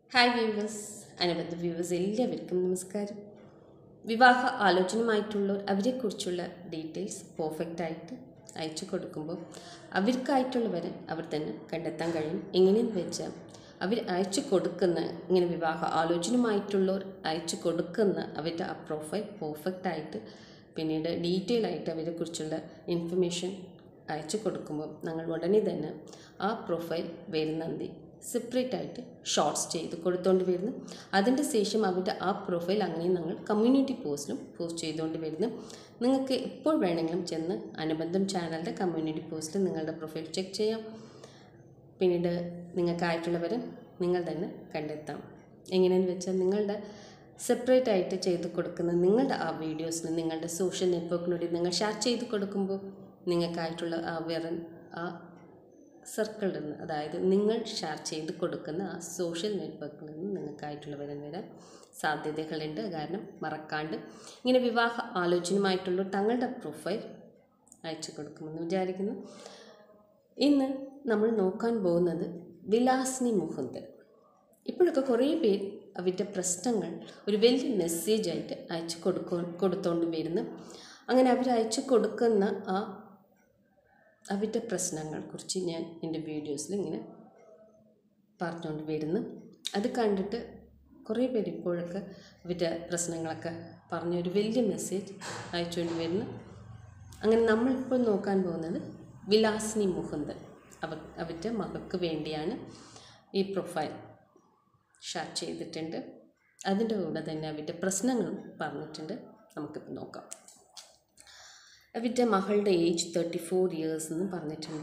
hi viewers അനുബന്ധ viewers എല്ലാവർക്കും നമസ്കാരം വിവാഹ ആലോചനയുമായിട്ടുള്ള അവരെക്കുറിച്ചുള്ള ഡീറ്റെയിൽസ് പെർഫെക്റ്റ് ആയിട്ട് അയച്ചു കൊടുക്കുമ്പോൾ അവർക്കായിട്ടുള്ളവരെ അവർ തന്നെ കണ്ടെത്താൻ കഴിയും എങ്ങനെയെന്ന് വെച്ചാൽ അവർ അയച്ചു കൊടുക്കുന്ന ഇങ്ങനെ വിവാഹ ആലോചനയുമായിട്ടുള്ളവർ അയച്ചു കൊടുക്കുന്ന അവരുടെ ആ പ്രൊഫൈൽ പെർഫെക്റ്റ് ആയിട്ട് പിന്നീട് ഡീറ്റെയിൽ ആയിട്ട് അവരെക്കുറിച്ചുള്ള ഇൻഫർമേഷൻ അയച്ചു കൊടുക്കുമ്പോൾ ഞങ്ങൾ ഉടനെ തന്നെ ആ പ്രൊഫൈൽ വരുന്നത് സെപ്പറേറ്റ് ആയിട്ട് ഷോർട്സ് ചെയ്ത് കൊടുത്തുകൊണ്ട് വരുന്നു അതിൻ്റെ ശേഷം അവരുടെ ആ പ്രൊഫൈൽ അങ്ങനെ ഞങ്ങൾ കമ്മ്യൂണിറ്റി പോസ്റ്റിലും പോസ്റ്റ് ചെയ്തുകൊണ്ട് വരുന്നു നിങ്ങൾക്ക് എപ്പോൾ വേണമെങ്കിലും ചെന്ന് അനുബന്ധം ചാനലിൻ്റെ കമ്മ്യൂണിറ്റി പോസ്റ്റിൽ നിങ്ങളുടെ പ്രൊഫൈൽ ചെക്ക് ചെയ്യാം പിന്നീട് നിങ്ങൾക്കായിട്ടുള്ളവരെ നിങ്ങൾ തന്നെ കണ്ടെത്താം എങ്ങനെയെന്ന് വെച്ചാൽ നിങ്ങളുടെ സെപ്പറേറ്റ് ആയിട്ട് ചെയ്ത് കൊടുക്കുന്ന നിങ്ങളുടെ ആ വീഡിയോസിന് നിങ്ങളുടെ സോഷ്യൽ നെറ്റ്വർക്കിനോട് നിങ്ങൾ ഷെയർ ചെയ്ത് കൊടുക്കുമ്പോൾ നിങ്ങൾക്കായിട്ടുള്ള ആ വിറൻ ആ സർക്കിളിൽ നിന്ന് അതായത് നിങ്ങൾ ഷെയർ ചെയ്ത് കൊടുക്കുന്ന ആ സോഷ്യൽ നെറ്റ്വർക്കിൽ നിന്ന് നിങ്ങൾക്കായിട്ടുള്ളവരെ വരാൻ സാധ്യതകളുണ്ട് കാരണം മറക്കാണ്ട് ഇങ്ങനെ വിവാഹ ആലോചനയുമായിട്ടുള്ള തങ്ങളുടെ പ്രൊഫൈൽ അയച്ചു കൊടുക്കുമെന്ന് വിചാരിക്കുന്നു ഇന്ന് നമ്മൾ നോക്കാൻ പോകുന്നത് വിലാസിനി മുകുന്ദൻ ഇപ്പോഴൊക്കെ കുറേ പേര് അവരുടെ പ്രശ്നങ്ങൾ ഒരു വലിയ മെസ്സേജായിട്ട് അയച്ചു കൊടുക്കോ കൊടുത്തോണ്ട് വരുന്നു അങ്ങനെ അവർ അയച്ചു കൊടുക്കുന്ന ആ അവരുടെ പ്രശ്നങ്ങളെക്കുറിച്ച് ഞാൻ എൻ്റെ വീഡിയോസിൽ ഇങ്ങനെ പറഞ്ഞുകൊണ്ട് വരുന്നു അത് കണ്ടിട്ട് കുറേ പേര് ഇപ്പോഴൊക്കെ അവരുടെ പ്രശ്നങ്ങളൊക്കെ പറഞ്ഞൊരു വലിയ മെസ്സേജ് അയച്ചുകൊണ്ട് വരുന്നു അങ്ങനെ നമ്മളിപ്പോൾ നോക്കാൻ പോകുന്നത് വിലാസിനി മുകുന്ദൻ അവ അവരുടെ മകൾക്ക് വേണ്ടിയാണ് ഈ പ്രൊഫൈൽ ഷെയർ ചെയ്തിട്ടുണ്ട് അതിൻ്റെ കൂടെ തന്നെ അവരുടെ പ്രശ്നങ്ങളും പറഞ്ഞിട്ടുണ്ട് നമുക്കിപ്പോൾ നോക്കാം അവരുടെ മകളുടെ ഏജ് തേർട്ടി ഫോർ ഇയേഴ്സ് എന്ന് പറഞ്ഞിട്ടുണ്ട്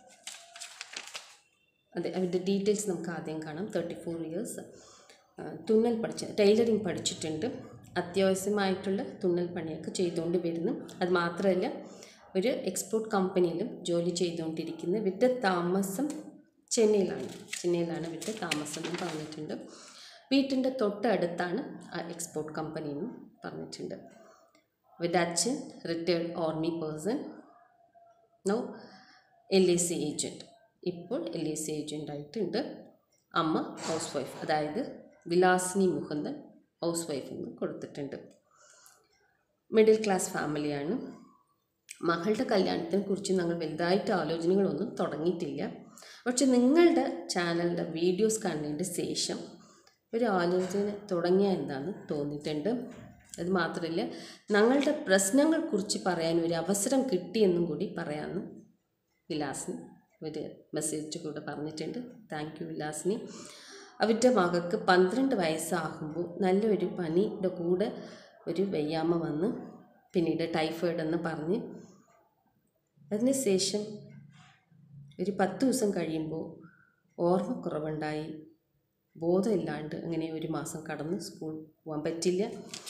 അതെ അവരുടെ ഡീറ്റെയിൽസ് നമുക്ക് ആദ്യം കാണാം തേർട്ടി ഫോർ ഇയേഴ്സ് തുന്നൽ പഠിച്ച ടൈലറിങ് പഠിച്ചിട്ടുണ്ട് അത്യാവശ്യമായിട്ടുള്ള തുന്നൽ പണിയൊക്കെ ചെയ്തുകൊണ്ട് വരുന്നു അത് മാത്രമല്ല ഒരു എക്സ്പോർട്ട് കമ്പനിയിലും ജോലി ചെയ്തുകൊണ്ടിരിക്കുന്ന വിട്ട് താമസം ചെന്നൈയിലാണ് ചെന്നൈയിലാണ് വിട്ട് താമസം എന്ന് പറഞ്ഞിട്ടുണ്ട് വീട്ടിൻ്റെ തൊട്ടടുത്താണ് ആ എക്സ്പോർട്ട് കമ്പനി എന്നും പറഞ്ഞിട്ടുണ്ട് വിത്ത് അച്ഛൻ retired army person now L I C agent ഇപ്പോൾ എൽ ഐ സി ഏജൻ്റ് ആയിട്ടുണ്ട് അമ്മ ഹൗസ് വൈഫ് അതായത് വിലാസിനി മുകുന്ദൻ ഹൗസ് വൈഫ് എന്ന് കൊടുത്തിട്ടുണ്ട് മിഡിൽ ക്ലാസ് ഫാമിലിയാണ് മകളുടെ കല്യാണത്തിനെ കുറിച്ച് ഞങ്ങൾ വലുതായിട്ട് ആലോചനകളൊന്നും തുടങ്ങിയിട്ടില്ല പക്ഷെ നിങ്ങളുടെ ചാനലിൻ്റെ വീഡിയോസ് കണ്ടതിൻ്റെ ശേഷം ഒരു ആലോചന തുടങ്ങിയ എന്താണെന്ന് തോന്നിയിട്ടുണ്ട് അത് മാത്രമല്ല ഞങ്ങളുടെ പ്രശ്നങ്ങളെക്കുറിച്ച് പറയാൻ ഒരു അവസരം കിട്ടിയെന്നും കൂടി പറയാമെന്ന് വിലാസിനി ഒരു മെസ്സേജ് കൂടെ പറഞ്ഞിട്ടുണ്ട് താങ്ക് യു വിലാസിനി അവരുടെ മകൾക്ക് പന്ത്രണ്ട് വയസ്സാകുമ്പോൾ നല്ലൊരു പനിയുടെ കൂടെ ഒരു വയ്യാമ വന്ന് പിന്നീട് ടൈഫോയിഡ് എന്ന് പറഞ്ഞ് അതിനുശേഷം ഒരു പത്ത് ദിവസം കഴിയുമ്പോൾ ഓർമ്മക്കുറവുണ്ടായി ബോധമില്ലാണ്ട് അങ്ങനെ ഒരു മാസം കടന്ന് സ്കൂൾ പോകാൻ പറ്റില്ല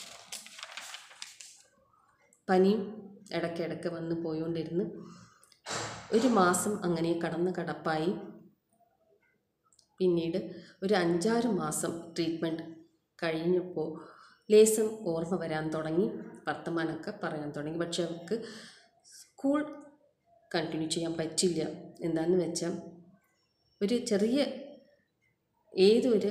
പനിയും ഇടയ്ക്കിടയ്ക്ക് വന്ന് പോയോണ്ടിരുന്ന് ഒരു മാസം അങ്ങനെ കടന്ന് കടപ്പായി പിന്നീട് ഒരു അഞ്ചാറ് മാസം ട്രീറ്റ്മെൻറ്റ് കഴിഞ്ഞപ്പോൾ ലേസം ഓർമ്മ വരാൻ തുടങ്ങി വർത്തമാനമൊക്കെ പറയാൻ തുടങ്ങി പക്ഷെ അവർക്ക് സ്കൂൾ കണ്ടിന്യൂ ചെയ്യാൻ പറ്റില്ല എന്താണെന്ന് വെച്ചാൽ ഒരു ചെറിയ ഏതൊരു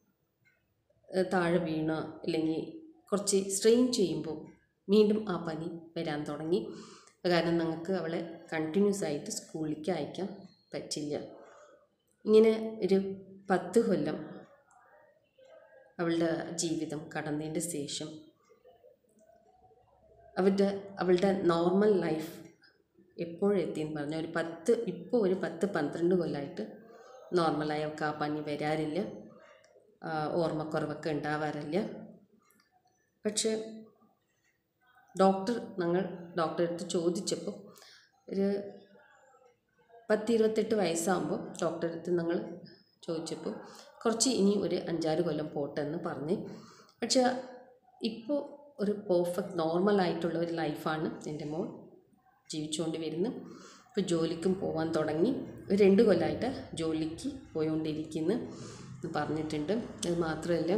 താഴെ വീണ അല്ലെങ്കിൽ കുറച്ച് സ്ട്രെയിൻ ചെയ്യുമ്പോൾ വീണ്ടും ആ പനി വരാൻ തുടങ്ങി കാരണം ഞങ്ങൾക്ക് അവളെ കണ്ടിന്യൂസ് ആയിട്ട് സ്കൂളിലേക്ക് അയക്കാൻ പറ്റില്ല ഇങ്ങനെ ഒരു പത്ത് കൊല്ലം അവളുടെ ജീവിതം കടന്നതിൻ്റെ ശേഷം അവരുടെ അവളുടെ നോർമൽ ലൈഫ് എപ്പോഴെത്തിയെന്ന് പറഞ്ഞാൽ ഒരു പത്ത് ഇപ്പോൾ ഒരു പത്ത് പന്ത്രണ്ട് കൊല്ലമായിട്ട് നോർമലായി അവൾക്ക് ആ പനി വരാറില്ല ഓർമ്മക്കുറവൊക്കെ ഉണ്ടാവാറില്ല പക്ഷേ ഡോക്ടർ ഞങ്ങൾ ഡോക്ടറെ അടുത്ത് ചോദിച്ചപ്പോൾ ഒരു പത്ത് ഇരുപത്തെട്ട് വയസ്സാകുമ്പോൾ ഡോക്ടറെ അടുത്ത് ഞങ്ങൾ ചോദിച്ചപ്പോൾ കുറച്ച് ഇനി ഒരു അഞ്ചാറ് കൊല്ലം പോട്ടെ എന്ന് പറഞ്ഞ് പക്ഷേ ഇപ്പോൾ ഒരു പെർഫെക്റ്റ് നോർമലായിട്ടുള്ള ഒരു ലൈഫാണ് എൻ്റെ മോൾ ജീവിച്ചുകൊണ്ട് വരുന്നത് ഇപ്പോൾ ജോലിക്കും പോകാൻ തുടങ്ങി ഒരു രണ്ട് കൊല്ലമായിട്ട് ജോലിക്ക് പോയിക്കൊണ്ടിരിക്കുന്നു എന്ന് പറഞ്ഞിട്ടുണ്ട് അത് മാത്രമല്ല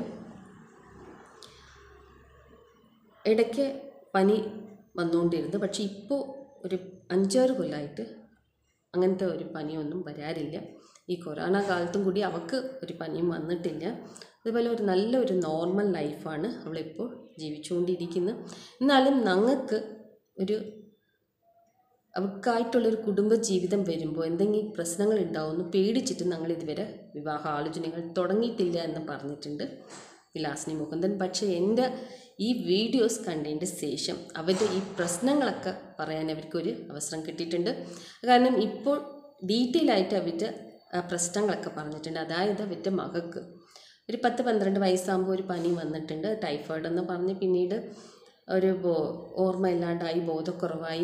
ഇടയ്ക്ക് പനി വന്നുകൊണ്ടിരുന്നു പക്ഷേ ഇപ്പോൾ ഒരു അഞ്ചാറ് കൊല്ലമായിട്ട് അങ്ങനത്തെ ഒരു പനിയൊന്നും വരാറില്ല ഈ കൊറോണ കാലത്തും കൂടി അവൾക്ക് ഒരു പനിയും വന്നിട്ടില്ല അതുപോലെ ഒരു നല്ല ഒരു നോർമൽ ലൈഫാണ് അവളിപ്പോൾ ജീവിച്ചുകൊണ്ടിരിക്കുന്നത് എന്നാലും ഞങ്ങൾക്ക് ഒരു അവർക്കായിട്ടുള്ളൊരു കുടുംബ ജീവിതം വരുമ്പോൾ എന്തെങ്കിലും പ്രശ്നങ്ങൾ ഉണ്ടാവുമെന്ന് പേടിച്ചിട്ട് ഞങ്ങൾ ഇതുവരെ വിവാഹ ആലോചനകൾ തുടങ്ങിയിട്ടില്ല എന്ന് പറഞ്ഞിട്ടുണ്ട് വിലാസിനി മുകുന്ദൻ പക്ഷേ എൻ്റെ ഈ വീഡിയോസ് കണ്ടതിൻ്റെ ശേഷം അവരുടെ ഈ പ്രശ്നങ്ങളൊക്കെ പറയാൻ അവർക്കൊരു അവസരം കിട്ടിയിട്ടുണ്ട് കാരണം ഇപ്പോൾ ഡീറ്റെയിൽ ആയിട്ട് അവരുടെ ആ പ്രശ്നങ്ങളൊക്കെ പറഞ്ഞിട്ടുണ്ട് അതായത് അവരുടെ മകൾക്ക് ഒരു പത്ത് പന്ത്രണ്ട് വയസ്സാകുമ്പോൾ ഒരു പനി വന്നിട്ടുണ്ട് ടൈഫോയിഡ് എന്ന് പറഞ്ഞ് പിന്നീട് ഒരു ബോ ഓർമ്മയില്ലാണ്ടായി ബോധക്കുറവായി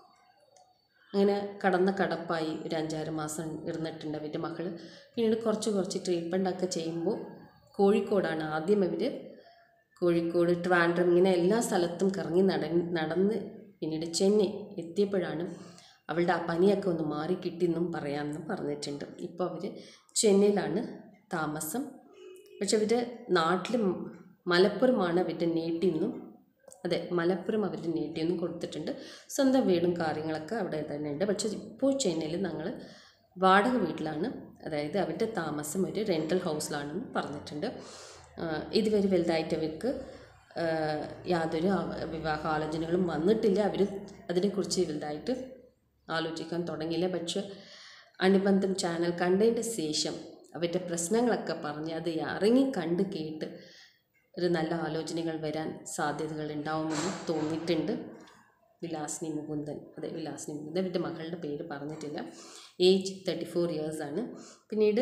അങ്ങനെ കടന്ന കടപ്പായി ഒരു അഞ്ചാറ് മാസം ഇരുന്നിട്ടുണ്ട് അവരുടെ മകൾ പിന്നീട് കുറച്ച് കുറച്ച് ട്രീറ്റ്മെൻ്റ് ഒക്കെ ചെയ്യുമ്പോൾ കോഴിക്കോടാണ് ആദ്യം അവർ കോഴിക്കോട് ട്രിവാൻഡ്രം ഇങ്ങനെ എല്ലാ സ്ഥലത്തും കറങ്ങി നട നടന്ന് പിന്നീട് ചെന്നൈ എത്തിയപ്പോഴാണ് അവളുടെ ആ പനിയൊക്കെ ഒന്ന് മാറി കിട്ടിയെന്നും പറയാമെന്നും പറഞ്ഞിട്ടുണ്ട് ഇപ്പോൾ അവർ ചെന്നൈയിലാണ് താമസം പക്ഷെ അവരുടെ നാട്ടിൽ മലപ്പുറമാണ് അവരുടെ നേട്ടിന്നും അതെ മലപ്പുറം അവർ നീട്ടിയൊന്നും കൊടുത്തിട്ടുണ്ട് സ്വന്തം വീടും കാര്യങ്ങളൊക്കെ അവിടെ തന്നെ ഉണ്ട് പക്ഷേ ഇപ്പോൾ ചെന്നൈയിൽ ഞങ്ങൾ വാടക വീട്ടിലാണ് അതായത് അവരുടെ താമസം ഒരു റെൻ്റൽ ഹൗസിലാണെന്ന് പറഞ്ഞിട്ടുണ്ട് ആഹ് ഇതുവരെ വലുതായിട്ട് അവർക്ക് ആഹ് യാതൊരു ആ- വിവാഹ ആലോചനകളും വന്നിട്ടില്ല അവർ അതിനെക്കുറിച്ച് വലുതായിട്ട് ആലോചിക്കാൻ തുടങ്ങിയില്ല പക്ഷെ അനുബന്ധം ചാനൽ കണ്ടതിൻ്റെ ശേഷം അവരുടെ പ്രശ്നങ്ങളൊക്കെ പറഞ്ഞ് അത് ഇറങ്ങി കണ്ട് കേട്ട് ഒരു നല്ല ആലോചനകൾ വരാൻ സാധ്യതകൾ ഉണ്ടാവുമെന്ന് തോന്നിയിട്ടുണ്ട് വിലാസിനി മുകുന്ദൻ അതെ വിലാസിനി മുകുന്ദൻ എൻ്റെ മകളുടെ പേര് പറഞ്ഞിട്ടില്ല ഏജ് തേർട്ടി ഫോർ ഇയേഴ്സാണ് പിന്നീട്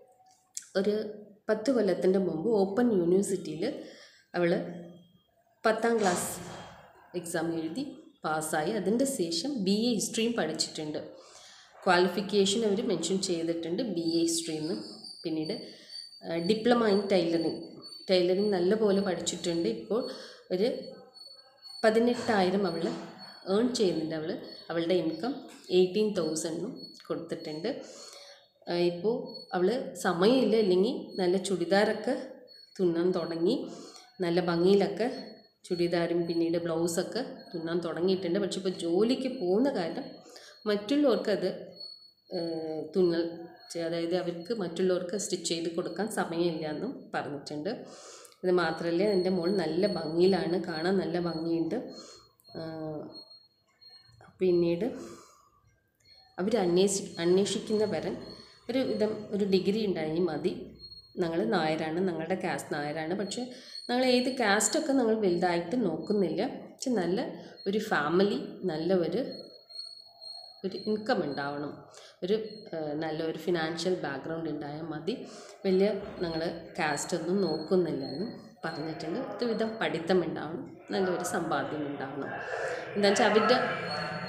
ഒരു പത്ത് കൊല്ലത്തിൻ്റെ മുമ്പ് ഓപ്പൺ യൂണിവേഴ്സിറ്റിയിൽ അവൾ പത്താം ക്ലാസ് എക്സാം എഴുതി പാസ്സായി അതിൻ്റെ ശേഷം ബി എ ഹിസ്റ്ററിയും പഠിച്ചിട്ടുണ്ട് ക്വാളിഫിക്കേഷൻ അവർ മെൻഷൻ ചെയ്തിട്ടുണ്ട് ബി എ ഹിസ്റ്ററിന്ന് പിന്നീട് ഡിപ്ലോമ ഇൻ ടൈലറിങ് ടൈലറിങ് നല്ലപോലെ പഠിച്ചിട്ടുണ്ട് ഇപ്പോൾ ഒരു പതിനെട്ടായിരം അവൾ ഏൺ ചെയ്യുന്നുണ്ട് അവൾ അവളുടെ ഇൻകം എയ്റ്റീൻ തൗസൻഡും കൊടുത്തിട്ടുണ്ട് ഇപ്പോൾ അവൾ സമയമില്ല അല്ലെങ്കിൽ നല്ല ചുടിദാറൊക്കെ തുന്നാൻ തുടങ്ങി നല്ല ഭംഗിയിലൊക്കെ ചുടിദാരും പിന്നീട് ബ്ലൗസൊക്കെ തുന്നാൻ തുടങ്ങിയിട്ടുണ്ട് പക്ഷെ ഇപ്പോൾ ജോലിക്ക് പോകുന്ന കാര്യം മറ്റുള്ളവർക്കത് ഏഹ്, തുന്നൽ ചെ- അതായത് അവർക്ക് മറ്റുള്ളവർക്ക് സ്റ്റിച്ച് ചെയ്ത് കൊടുക്കാൻ സമയമില്ല എന്നും പറഞ്ഞിട്ടുണ്ട് ഇത് മാത്രമല്ല എൻ്റെ മോൾ നല്ല ഭംഗിയിലാണ് കാണാൻ നല്ല ഭംഗിയുണ്ട് ആഹ്, പിന്നീട് അവർ അന്വേഷി അന്വേഷിക്കുന്ന വരൻ ഒരു വിധം ഒരു ഡിഗ്രി ഉണ്ടായി മതി ഞങ്ങൾ നായരാണ് ഞങ്ങളുടെ കാസ്റ്റ് നായരാണ് പക്ഷേ ഞങ്ങൾ ഏത് കാസ്റ്റൊക്കെ ഞങ്ങൾ വലുതായിട്ട് നോക്കുന്നില്ല പക്ഷെ നല്ല ഒരു ഫാമിലി നല്ല ഒരു ഒരു ഇൻകം ഉണ്ടാവണം ഒരു ഏഹ്, നല്ല ഒരു ഫിനാൻഷ്യൽ ബാക്ക്ഗ്രൗണ്ട് ഉണ്ടായാൽ മതി വലിയ ഞങ്ങൾ കാസ്റ്റ് ഒന്നും നോക്കുന്നില്ല എന്ന് പറഞ്ഞിട്ടുണ്ട് ഒരുവിധം പഠിത്തം ഉണ്ടാവണം നല്ലൊരു സമ്പാദ്യം ഉണ്ടാവണം എന്താ വെച്ചാൽ അവരുടെ